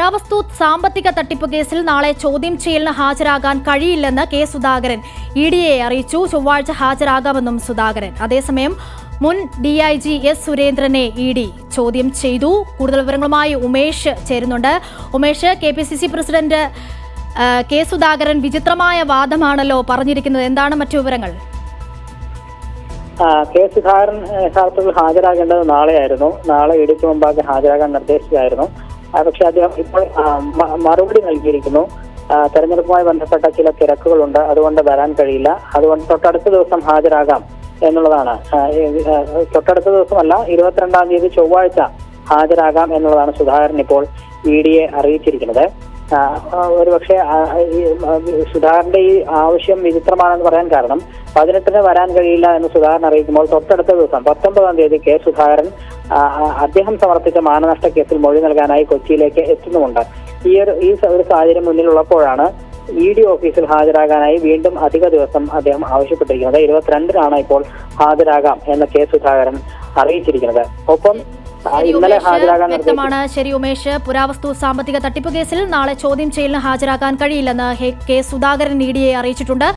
പുരാവസ്തു സാമ്പത്തിക തട്ടിപ്പ് കേസിൽ നാളെ ചോദ്യം ചെയ്യലിന് ഹാജരാകാൻ കഴിയില്ലെന്ന് കെ സുധാകരൻ ഇ ഡിയെ അറിയിച്ചു ചൊവ്വാഴ്ച ഹാജരാകാമെന്നും സുധാകരൻ അതേസമയം മുൻ ഡി ഐ ജി എസ് സുരേന്ദ്രനെ ഇ ഡി ചോദ്യം ചെയ്തു കൂടുതൽ വിവരങ്ങളുമായി ഉമേഷ് ചേരുന്നുണ്ട് Umesh K P C C president ആ, കെ സുധാകരൻ വിചിത്രമായ വാദമാണല്ലോ പറഞ്ഞിരിക്കുന്നത് എന്താണ് മറ്റു വിവരങ്ങൾ ആ, കെ സുധാകരൻ ഏ, യഥാർത്ഥത്തിൽ ഹാജരാകേണ്ടത് നാളെയായിരുന്നു നാളെ ഇടിക്ക് മുമ്പാകെ ഹാജരാകാൻ നിർദ്ദേശിച്ചായിരുന്നു ആ, പക്ഷേ അദ്ദേഹം ഇപ്പോൾ ആ, മ- മറുപടി നൽകിയിരിക്കുന്നു ആ, തെരഞ്ഞെടുപ്പുമായി ബന്ധപ്പെട്ട ചില തിരക്കുകളുണ്ട് അതുകൊണ്ട് വരാൻ കഴിയില്ല അതുകൊണ്ട് തൊട്ടടുത്ത ദിവസം ഹാജരാകാം എന്നുള്ളതാണ് ആ, ഏ, ആ, തൊട്ടടുത്ത ദിവസമല്ല ഇരുപത്തിരണ്ടാം തീയതി ചൊവ്വാഴ്ച ഹാജരാകാം എന്നുള്ളതാണ് സുധാകരൻ ഇപ്പോൾ ഇ ഡിയെ അറിയിച്ചിരിക്കുന്നത് ആ, ആ, ഒരുപക്ഷെ ആ, ഈ, ആ, സുധാകരന്റെ ഈ ആവശ്യം വിചിത്രമാണെന്ന് പറയാൻ കാരണം പതിനെട്ടിന് വരാൻ കഴിയില്ല എന്ന് സുധാകരൻ അറിയിക്കുമ്പോൾ തൊട്ടടുത്ത ദിവസം പത്തൊമ്പതാം തീയതി കെ സുധാകരൻ ആ, ആ, അദ്ദേഹം സമർപ്പിച്ച മാനനഷ്ട കേസിൽ മൊഴി നൽകാനായി കൊച്ചിയിലേക്ക് എത്തുന്നുമുണ്ട് ഈ ഒരു ഈ സ- ഒരു സാഹചര്യം മുന്നിലുള്ളപ്പോഴാണ് ഇ ഡി ഓഫീസിൽ ഹാജരാകാനായി വീണ്ടും അധിക ദിവസം അദ്ദേഹം ആവശ്യപ്പെട്ടിരിക്കുന്നത് ഇരുപത്തിരണ്ടിനാണ് ഇപ്പോൾ ഹാജരാകാം എന്ന് കെ സുധാകരൻ അറിയിച്ചിരിക്കുന്നത് ഒപ്പം ആ, ശരി, ഇന്നലെ ഉമേഷ്, ഹാജരാകാൻ നിർദ്ദേശിച്ച വ്യക്തമാണ് ശരി ഉമേഷ് പുരാവസ്തു സാമ്പത്തിക തട്ടിപ്പ് കേസിൽ നാളെ ചോദ്യം ചെയ്യലിന് ഹാജരാക്കാൻ കഴിയില്ലെന്ന് ഹെ- കെ സുധാകരൻ ഇ ഡിയെ അറിയിച്ചിട്ടുണ്ട്